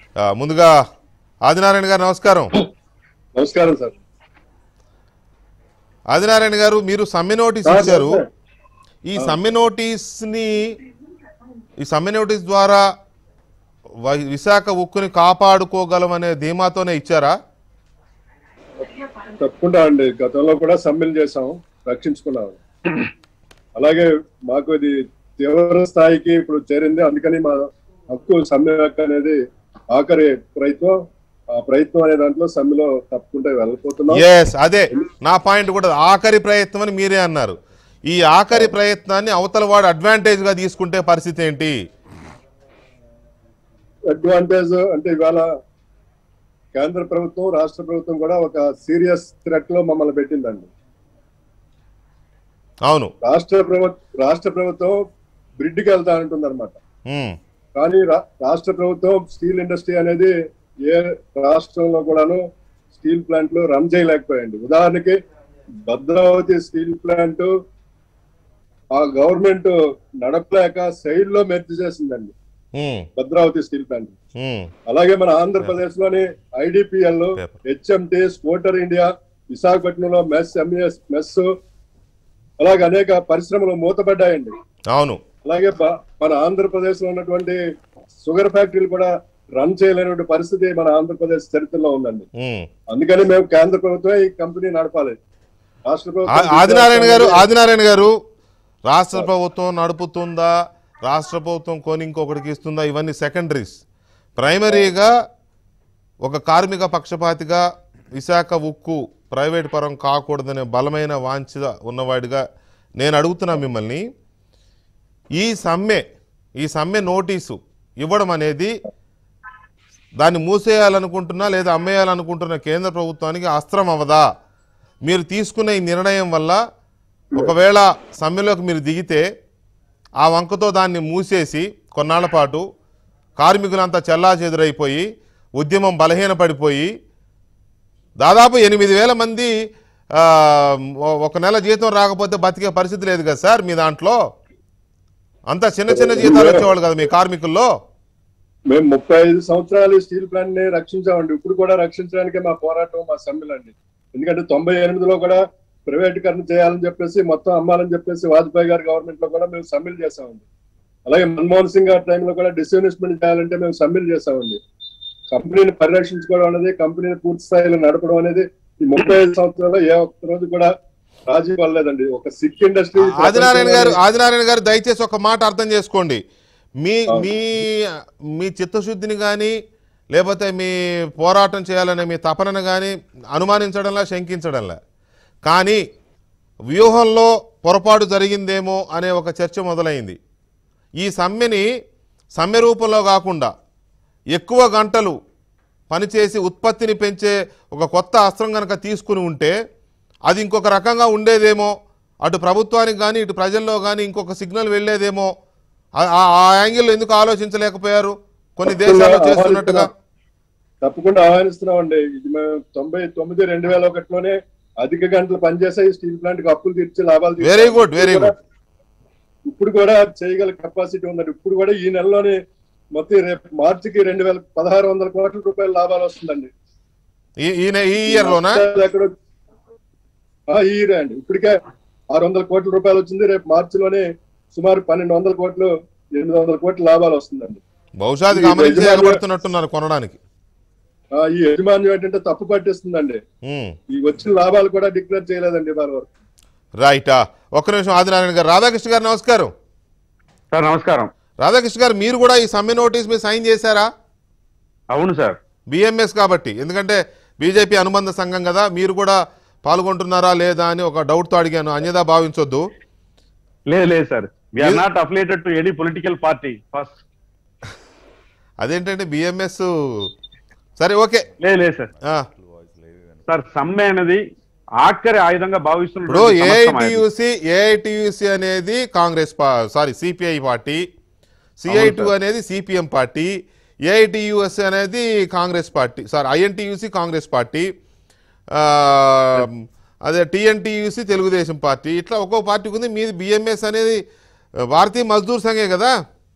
ఆ, ముందుగా ఆదినారాయణ గారు నమస్కారం నమస్కారం సార్ ఆదినారాయణ గారు మీరు సమ్మె నోటీస్ సార్, ఇచ్చారు సార్. ఈ సమ్మె నోటీస్ని ఈ సమ్మె నోటీస్ ద్వారా వ- విశాఖ ఉక్కుని కాపాడుకోగలమనే ధీమాతోనే ఇచ్చారా తప్పకుండా అండి గతంలో కూడా సమ్మెలు చేసాం రక్షించుకున్నాం అలాగే మాకు ఇది తీవ్ర స్థాయికి ఇప్పుడు చేరింది అందుకని మా హక్కు సమ్మె హక్కు అనేది ఆఖరి ప్రయత్నం ఆ ప్రయత్నం అనే దాంట్లో సమ్మెలో తప్పకుండా వెళ్ళిపోతున్నాం ఎస్ అదే నా పాయింట్ కూడా ఆఖరి ప్రయత్నం అని మీరే అన్నారు ఈ ఆఖరి ప్రయత్నాన్ని అవతల వాడు అడ్వాంటేజ్ గా తీసుకుంటే పరిస్థితి ఏంటి అడ్వాంటేజ్ అంటే ఇవాళ కేంద్ర ప్రభుత్వం రాష్ట్ర ప్రభుత్వం కూడా ఒక సీరియస్ థ్రెట్ లో మమ్మల్ని పెట్టిందండి అవును రాష్ట్ర ప్రభుత్వం రాష్ట్ర ప్రభుత్వం బ్రిడ్కి వెళ్తా అంటుంది అనమాట ఉమ్, కానీ రా- రాష్ట్ర ప్రభుత్వం స్టీల్ ఇండస్ట్రీ అనేది ఏ రాష్ట్రంలో కూడాను స్టీల్ ప్లాంట్లు రన్ చేయలేకపోయింది ఉదాహరణకి భద్రావతి స్టీల్ ప్లాంట్ ఆ గవర్నమెంట్ నడపలేక సైడ్ లో మెర్జ్ చేసిందండి um, Bhadravati steel plant um, అలాగే మన ఆంధ్రప్రదేశ్ లోని ఐడిపిఎల్ Paper. హెచ్ఎంటి స్పోటర్ ఇండియా విశాఖపట్నంలో మెస్ ఎంఎస్ మెస్ అలాగే అనేక పరిశ్రమలు మూతపడ్డాయండి అవును అలాగే బ- మన ఆంధ్రప్రదేశ్ లో ఉన్నటువంటి షుగర్ ఫ్యాక్టరీలు కూడా రన్ చేయలేనటువంటి పరిస్థితి మన ఆంధ్రప్రదేశ్ చరిత్రలో ఉందండి ఉమ్. అందుకని మేము కేంద్ర ప్రభుత్వం ఈ కంపెనీ నడపాలి రాష్ట్ర ఆ- ప్రభుత్వం ఆదినారాయణ గారు ఆదినారాయణ గారు రాష్ట్ర ప్రభుత్వం నడుపుతుందా రాష్ట్ర ప్రభుత్వం కొని ఇంకొకటికి ఇస్తుందా ఇవన్నీ సెకండరీస్ ప్రైమరీగా ఒక కార్మిక పక్షపాతిగా విశాఖ ఉక్కు ప్రైవేట్ పరం కాకూడదనే బలమైన వాంఛ ఉన్నవాడిగా నేను అడుగుతున్నా మిమ్మల్ని ఈ సమ్మె ఈ సమ్మె నోటీసు ఇవ్వడం అనేది దాన్ని మూసేయాలనుకుంటున్నా లేదా అమ్మేయాలనుకుంటున్న కేంద్ర ప్రభుత్వానికి అస్త్రం అవదా మీరు తీసుకున్న ఈ నిర్ణయం వల్ల ఒకవేళ సమ్మెలోకి మీరు దిగితే ఆ వంకతో దాన్ని మూసేసి కొన్నాళ్ల పాటు కార్మికులంతా చెల్లా చెదురైపోయి ఉద్యమం బలహీనపడిపోయి దాదాపు ఎనిమిది వేల మంది ఆ, ఒ- ఒక నెల జీతం రాకపోతే బతికే పరిస్థితి లేదు కదా సార్ మీ దాంట్లో అంతా చిన్న చిన్న జీతాలు వచ్చేవాళ్ళు కదా మీ కార్మికుల్లో మేము ముప్పై ఐదు సంవత్సరాలు ఈ స్టీల్ ప్లాంట్ ని రక్షించామండి ఇప్పుడు కూడా రక్షించడానికే మా పోరాటం మా సమ్మెలు అండి ఎందుకంటే తొంభై ఎనిమిదిలో కూడా ప్రైవేటీకరణ చేయాలని చెప్పేసి మొత్తం అమ్మాలని చెప్పేసి వాజ్పేయి గారి గవర్నమెంట్ లో కూడా మేము సమ్మెలు చేసామండి అలాగే మన్మోహన్ సింగ్ గారి టైంలో కూడా డిస్ఇన్వెస్ట్మెంట్ చేయాలంటే మేము సమ్మెలు చేసామండి కంపెనీని పరిరక్షించుకోవడం అనేది కంపెనీని పూర్తి స్థాయిలో నడపడం అనేది ఈ ముప్పై ఐదు సంవత్సరాల్లో ఏ ఒక్క రోజు కూడా రాజీ పడలేదండి ఒక సిక్ ఇండస్ట్రీ ఆదినారాయణ గారు ఆదినారాయణ గారు దయచేసి ఒక మాట అర్థం చేసుకోండి మీ మీ మీ చిత్తశుద్ధిని కానీ లేకపోతే మీ పోరాటం చేయాలనే మీ తపనను కానీ అనుమానించడంలా శంకించడంలా కానీ వ్యూహంలో పొరపాటు జరిగిందేమో అనే ఒక చర్చ మొదలైంది ఈ సమ్మెని సమ్మె రూపంలో కాకుండా ఎక్కువ గంటలు పనిచేసి ఉత్పత్తిని పెంచే ఒక కొత్త అస్త్రం కనుక తీసుకుని ఉంటే అది ఇంకొక రకంగా ఉండేదేమో అటు ప్రభుత్వానికి కానీ ఇటు ప్రజల్లో కానీ ఇంకొక సిగ్నల్ వెళ్ళేదేమో ఆ- ఆ ఆ యాంగిల్ ఎందుకు ఆలోచించలేకపోయారు కొన్ని దేశాల్లో చేస్తున్నట్టుగా తప్పకుండా ఆహ్వానిస్తున్నాం అండి ఇది మేము తొంభై తొమ్మిది రెండు వేల ఒకటిలోనే అధిక గంటలు పనిచేసే ఈ స్టీల్ ప్లాంట్ కి అప్పులు తీర్చి లాభాలు తీర్చాం. వెరీ గుడ్ వెరీ ఇప్పుడు గుడ్ కూడా- ఇప్పుడు కూడా చేయగల కెపాసిటీ ఉందండి ఇప్పుడు కూడా ఈ నెలలోనే మొత్తం రేపు మార్చికి రెండు వేల పదహారు వందల కోట్ల రూపాయల లాభాలు వస్తుందండి ఈ ఈ నె- ఈ ఇయర్లోనా నష్టాలు ఎక్కడ ఆ, ఈ ఇయర్ అండి ఇప్పటికే ఆరు వందల కోట్ల రూపాయలు వచ్చింది రేపు మార్చిలోనే సుమారు పన్నెండు వందల కోట్లు ఎనిమిది వందల కోట్ల లాభాలు వస్తుందండి బహుశా అది ఈ గమనించి యజమాని- ఎగబడుతున్నట్టున్నారు కొనడానికి ఆ, ఈ యజమాన్యం ఏంటంటే తప్పు పట్టిస్తుందండి ఉమ్. ఈ వచ్చిన లాభాలు కూడా డిక్లేర్ చేయలేదండి ఇవాళ వరకు రైటా ఒక్క నిమిషం ఆదినారాయణ గారు రాధాకృష్ణ గారు నమస్కారం సార్ నమస్కారం రాధాకృష్ణ గారు మీరు కూడా ఈ సమ్మె నోటీస్ మీద సైన్ చేశారా అవును సార్ బిఎంఎస్ కాబట్టి ఎందుకంటే బీజేపీ అనుబంధ సంఘం కదా మీరు కూడా పాల్గొంటున్నారా లేదా అని ఒక డౌట్తో అడిగాను అన్యదా భావించొద్దు లేదు లేదు sir we are You- not affiliated to any political party first అదేంటంటే బిఎంఎస్ సరే ఓకే లేదు లేదు సార్ ఆ, సార్ సమ్మె అనేది ఆఖరి ఆయుధంగా ఇప్పుడు భావిస్తున్న ఏఐటియుసి ఏఐటియుసి అనేది కాంగ్రెస్ పా sorry CPI party CITU అవును అనేది సిపిఎం పార్టీ ఏఐటియుఎస్ అనేది Congress party sorry INTUC Congress party ఆ, అదే టీఎన్టీయూసి తెలుగుదేశం పార్టీ ఇట్లా ఒక్కో పార్టీకి ఉంది మీది బిఎంఎస్ అనేది భారతీయ మజ్దూర్ సంఘే కదా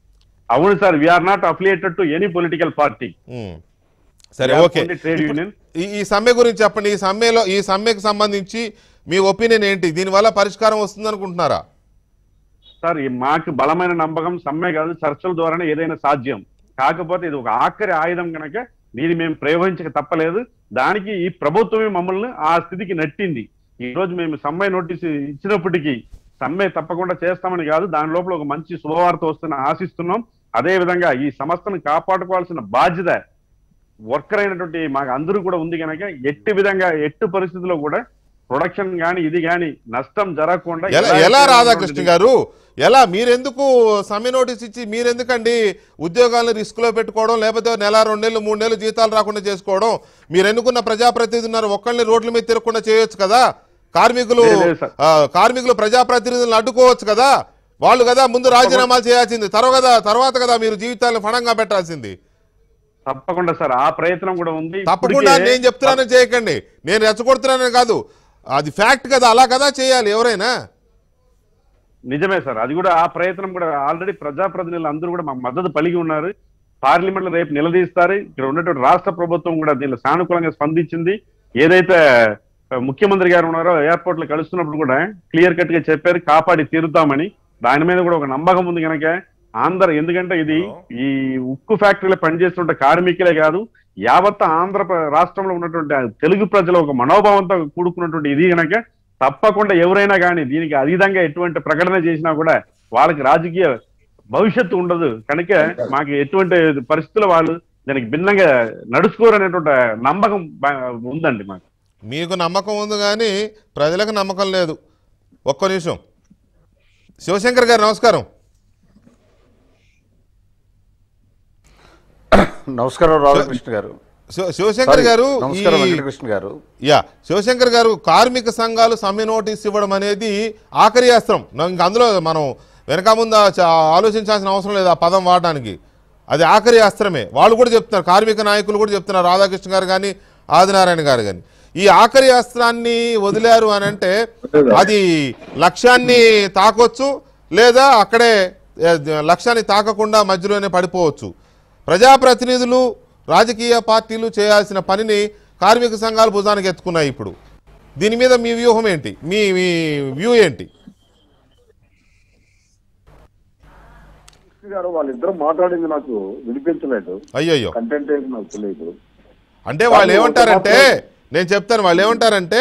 అవును sir we are not affiliated to any political party um. సరే ఓకే ట్రేడ్ యూనియన్ ఈ ఈ సమ్మె గురించి చెప్పండి ఈ సమ్మెలో ఈ సమ్మెకు సంబంధించి మీ ఒపీనియన్ ఏంటి దీనివల్ల పరిష్కారం వస్తుంది అనుకుంటున్నారా సార్ ఈ మాకు బలమైన నమ్మకం సమ్మె కాదు చర్చల ద్వారానే ఏదైనా సాధ్యం కాకపోతే ఇది ఒక ఆఖరి ఆయుధం కనుక దీన్ని మేము ప్రయోగించక తప్పలేదు దానికి ఈ ప్రభుత్వమే మమ్మల్ని ఆ స్థితికి నెట్టింది ఈ రోజు మేము సమ్మె నోటీసు ఇచ్చినప్పటికీ సమ్మె తప్పకుండా చేస్తామని కాదు దాని లోపల ఒక మంచి శుభవార్త వస్తుందని ఆశిస్తున్నాం అదే విధంగా ఈ సంస్థను కాపాడుకోవాల్సిన బాధ్యత వర్కర్ అయినటువంటి మాకు అందరూ కూడా ఉంది కనుక ఎట్టి విధంగా ఎట్టి పరిస్థితుల్లో కూడా ప్రొడక్షన్ గాని ఇది గాని నష్టం జరగకుండా ఎలా ఎలా రాధాకృష్ణ గారు ఎలా మీరెందుకు సమ్మె నోటీస్ ఇచ్చి మీరెందుకండి ఉద్యోగాలను రిస్క్ లో పెట్టుకోవడం లేకపోతే నెల రెండు నెలలు మూడు నెలలు జీతాలు రాకుండా చేసుకోవడం మీరు ఎన్నుకున్న ప్రజాప్రతినిధి ఉన్నారు ఒక్కళ్ళని రోడ్ల మీద తిరగకుండా చేయొచ్చు కదా కార్మికులు లేదు, లేదు, సార్. ఆ, కార్మికులు ప్రజాప్రతినిధులను అడ్డుకోవచ్చు కదా వాళ్ళు కదా ముందు రాజీనామాలు చేయాల్సింది తర్వాత తర్వాత కదా మీరు జీవితాలను ఫణంగా పెట్టాల్సింది తప్పకుండా సార్ ఆ ప్రయత్నం కూడా ఉంది తప్పకుండా ఇప్పటికే- నేను చెప్తున్నానని చేయకండి నేను రెచ్చగొడుతున్నానని కాదు అది ఫ్యాక్ట్ కదా అలా కదా చేయాలి ఎవరైనా నిజమే సార్ అది కూడా ఆ ప్రయత్నం కూడా ఆల్రెడీ ప్రజాప్రతినిధులు అందరూ కూడా మాకు మద్దతు పలిగి ఉన్నారు పార్లమెంట్ లో రేపు నిలదీస్తారు ఇక్కడ ఉన్నటువంటి రాష్ట్ర ప్రభుత్వం కూడా దీనిలో సానుకూలంగా స్పందించింది ఏదైతే ఆ, ముఖ్యమంత్రి గారు ఉన్నారో ఎయిర్పోర్ట్ లో కలుస్తున్నప్పుడు కూడా క్లియర్ కట్ గా చెప్పారు కాపాడి తీరుతామని దాని మీద కూడా ఒక నమ్మకం ఉంది కనుక ఆంధ్ర ఎందుకంటే ఇది ఈ ఉక్కు ఫ్యాక్టరీలో పనిచేస్తున్న కార్మికులే కాదు యావత్ ఆంధ్ర ప్ర- రాష్ట్రంలో ఉన్నటువంటి ఆ తెలుగు ప్రజల ఒక మనోభావంతో కూడుకున్నటువంటి ఇది కనుక తప్పకుండా ఎవరైనా కానీ దీనికి అతీతంగా ఎటువంటి ప్రకటన చేసినా కూడా వాళ్ళకి రాజకీయ భవిష్యత్తు ఉండదు కనుక మాకు ఎటువంటి పరిస్థితుల్లో వాళ్ళు దానికి భిన్నంగా నడుచుకోరు అనేటువంటి నమ్మకం బా- ఉందండి మాకు మీకు నమ్మకం ఉంది కానీ ప్రజలకు నమ్మకం లేదు ఒక్క నిమిషం శివశంకర్ గారు నమస్కారం నమస్కారం రాధాకృష్ణ గారు శివ- శివశంకర్ Sorry, గారు నమస్కారం ఈ- వెంకటకృష్ణ గారు యా శివశంకర్ గారు కార్మిక సంఘాలు సమ్మె నోటీస్ ఇవ్వడం అనేది ఆఖరి అస్త్రం నా- ఇంక అందులో మనం వెనక ముందు ఆ చ- ఆలోచించాల్సిన అవసరం లేదు ఆ పదం వాడడానికి అది ఆఖరి అస్త్రమే వాళ్ళు కూడా చెప్తున్నారు కార్మిక నాయకులు కూడా చెప్తున్నారు రాధాకృష్ణ గారు కానీ ఆదినారాయణ గారు కానీ ఈ ఆఖరి అస్త్రాన్ని వదిలారు అని అంటే అది లక్ష్యాన్ని తాకొచ్చు లేదా అక్కడే ఏ, లక్ష్యాన్ని తాకకుండా మధ్యలోనే పడిపోవచ్చు ప్రజాప్రతినిధులు రాజకీయ పార్టీలు చేయాల్సిన పనిని కార్మిక సంఘాలు భుజానికి ఎత్తుకున్నాయి ఇప్పుడు దీని మీద మీ వ్యూహం ఏంటి మీ మీ వ్యూ ఏంటి గారు వాళ్ళిద్దరు మాట్లాడింది నాకు వినిపించలేదు అయ్యయ్యో కంటెంట్ ఏంటి నాకు తెలియదు అంటే వాళ్ళు ఏమంటారంటే నేను చెప్తాను వాళ్ళు ఏమంటారంటే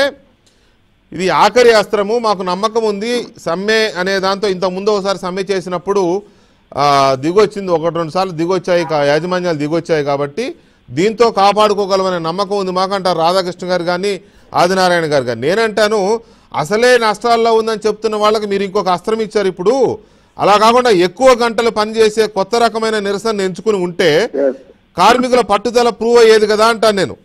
ఇది ఆఖరి అస్త్రము మాకు నమ్మకం ఉంది సమ్మె అనే దాంతో ఇంత ముందు ఒకసారి సమ్మె చేసినప్పుడు ఆ, దిగొచ్చింది ఒకటి రెండు సార్లు దిగొచ్చాయి కా- యాజమాన్యాలు దిగొచ్చాయి కాబట్టి దీంతో కాపాడుకోగలమనే నమ్మకం ఉంది మాకంటారు రాధాకృష్ణ గారు కానీ ఆదినారాయణ గారు కానీ నేనంటాను అసలే నష్టాల్లో ఉందని చెప్తున్న వాళ్ళకి మీరు ఇంకొక అస్త్రం ఇచ్చారు ఇప్పుడు అలా కాకుండా ఎక్కువ గంటలు పనిచేసే కొత్త రకమైన నిరసన ఎంచుకుని ఉంటే Yes. కార్మికుల పట్టుదల ప్రూవ్ అయ్యేది కదా అంటాను నేను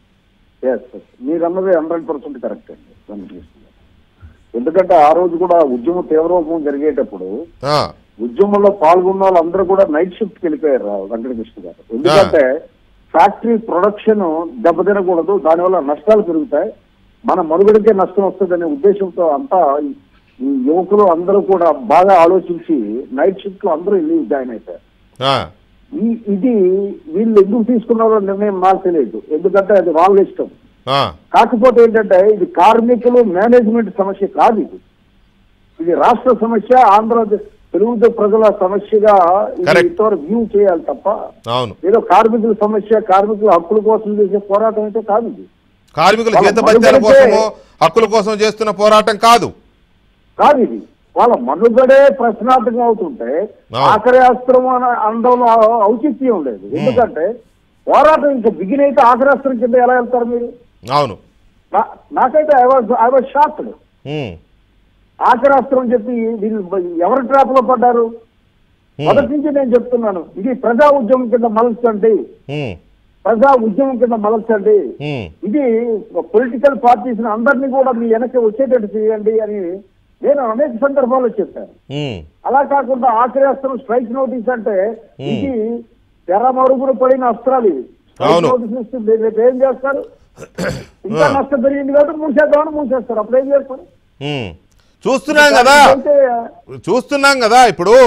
ఎస్ మీరు అన్నది హండ్రెడ్ పర్సెంట్ కరెక్ట్ అండి వెంకటకృష్ణ గారు. ఎందుకంటే ఆ రోజు కూడా ఉద్యమ తీవ్రరూపం జరిగేటప్పుడు ఆ, ఉద్యమంలో పాల్గొన్న వాళ్ళందరూ కూడా నైట్ షిఫ్ట్ వెళ్ళిపోయారు రా- వెంకటకృష్ణ గారు ఎందుకంటే ఫ్యాక్టరీ ప్రొడక్షన్ దెబ్బతినకూడదు దానివల్ల నష్టాలు పెరుగుతాయి మన మనుగడకే నష్టం వస్తుందనే ఉద్దేశంతో అంతా ఈ- ఈ యువకులు అందరూ కూడా బాగా ఆలోచించి నైట్ షిఫ్ట్ లో అందరూ వెళ్ళి జాయిన్ అయిపోయారు ఆ, ఈ ఇది వీళ్ళు ఎందుకు తీసుకున్నారో నిర్ణయం నాకు తెలియదు ఎందుకంటే అది వాళ్ళ ఇష్టం ఆ, కాకపోతే ఏంటంటే ఇది కార్మికులు మేనేజ్మెంట్ సమస్య కాదు ఇది ఇది రాష్ట్ర సమస్య ఆంధ్రప్రదేశ్ తెలుగు ప్రజల సమస్యగా ఇది Correct. ఇంతవరకు వ్యూ చేయాలి తప్ప అవును ఏదో కార్మికుల సమస్య కార్మికుల హక్కుల కోసం చేసే పోరాటం అయితే కాదు ఇది కార్మికుల వాళ్ళ జీతభత్యాల మనుగడకే- కోసమో హక్కుల కోసం చేస్తున్న పోరాటం కాదు కాదు ఇది వాళ్ళ మనుగడే ప్రశ్నార్థకం అవుతుంటే అవును. ఆఖరి అస్త్రం అన అనడంలో ఔచిత్యం లేదు ఎందుకంటే పోరాటం ఇంకా బిగిన్ అయితే ఆఖరి అస్త్రం కింద ఎలా వెళ్తారు మీరు అవును నా- నాకైతే I was I was shocked um, ఆఖరి అస్త్రం అని చెప్పి వీళ్ళు ఎవరి ట్రాప్ లో పడ్డారు ఉమ్, మొదటి నుంచి నేను చెప్తున్నాను ఇది ప్రజా ఉద్యమం కింద మలచండి ఉమ్, ప్రజా ఉద్యమం కింద మలచండి ఉమ్, ఇది పొలిటికల్ పార్టీస్ అందరినీ కూడా మీ వెనక్కి వచ్చేటట్టు చేయండి అని నేను అనేక సందర్భాల్లో చెప్పాను ఉమ్, అలా కాకుండా ఆఖరి అస్త్రం స్ట్రైక్ నోటీస్ అంటే ఇది తెర మరుగున పడిన అస్త్రాలు ఇవి స్ట్రైక్ అవును. నోటీస్ ఇస్తే రేపు ఏం చేస్తారు ఇంకా నష్టం పెరిగింది కాబట్టి మూసేద్దామని మూసేస్తారు అప్పుడు ఏం చేస్తారు ఉమ్. చూస్తున్నాం కదా అంటే చూస్తున్నాం కదా ఇప్పుడు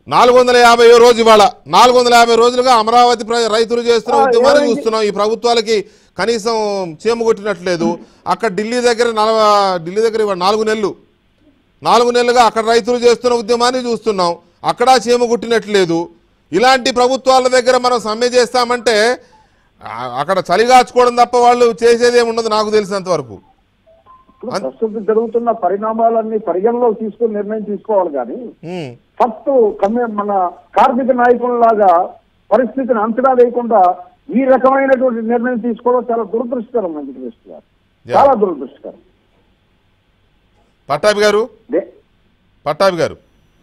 నాలుగు వందల యాభై రోజు ఇవాళ నాలుగు వందల యాభై రోజులుగా అమరావతి ప్ర- రైతులు చేస్తున్న ఆ, ఉద్యమాన్ని ఏమైంది? చూస్తున్నాం ఈ ప్రభుత్వాలకి కనీసం చీమ కొట్టినట్లేదు అక్కడ ఢిల్లీ దగ్గర నలభ ఢిల్లీ దగ్గర ఇవాళ నాలుగు నెలలు నాలుగు నెలలుగా అక్కడ రైతులు చేస్తున్న ఉద్యమాన్ని చూస్తున్నాం అక్కడ చీమ కుట్టినట్లేదు ఇలాంటి ప్రభుత్వాల దగ్గర మనం సమ్మె చేస్తామంటే ఆ- అక్కడ చలిగాచుకోవడం తప్ప వాళ్ళు చేసేది ఏమి ఉండదు నాకు తెలిసినంత వరకు ఇప్పుడు ప్రస్తుతం జరుగుతున్న పరిణామాలన్నీ పరిగణలోకి తీసుకుని నిర్ణయం తీసుకోవాలి కానీ ఉమ్, ఫస్ట్ కమ్యూ మన కార్మిక నాయకుల్లాగా పరిస్థితిని అంచనా వేయకుండా ఈ రకమైనటువంటి నిర్ణయం తీసుకోవడం చాలా దురదృష్టకరం వెంకటకృష్ణ గారు Yeah. చాలా దురదృష్టకరం పట్టాభి గారు దే- పట్టాభి గారు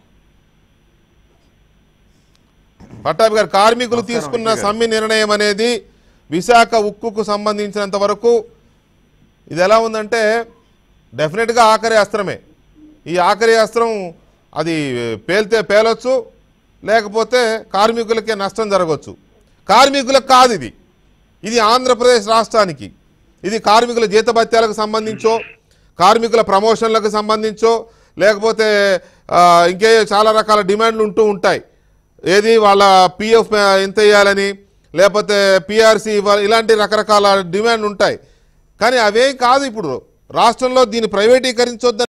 పట్టాభి గారు కార్మికులు తీసుకున్న సమ్మె నిర్ణయం అనేది విశాఖ ఉక్కుకు సంబంధించినంత వరకు ఇది ఎలా ఉందంటే డెఫినెట్గా ఆఖరి అస్త్రమే ఈ ఆఖరి అస్త్రం అది పేలితే పేలొచ్చు లేకపోతే కార్మికులకే నష్టం జరగవచ్చు కార్మికులకు కాదు ఇది ఇది ఆంధ్రప్రదేశ్ రాష్ట్రానికి ఇది కార్మికుల జీతభత్యాలకు సంబంధించో కార్మికుల ప్రమోషన్లకు సంబంధించో లేకపోతే ఆ, ఇంకే చాలా రకాల డిమాండ్లు ఉంటూ ఉంటాయి ఏది వాళ్ళ పిఎఫ్ ఎంత వేయాలని లేకపోతే పిఆర్సీ ఇలాంటి రకరకాల డిమాండ్ ఉంటాయి కానీ అవేం కాదు ఇప్పుడు రాష్ట్రంలో దీన్ని ప్రైవేటీకరించొద్దని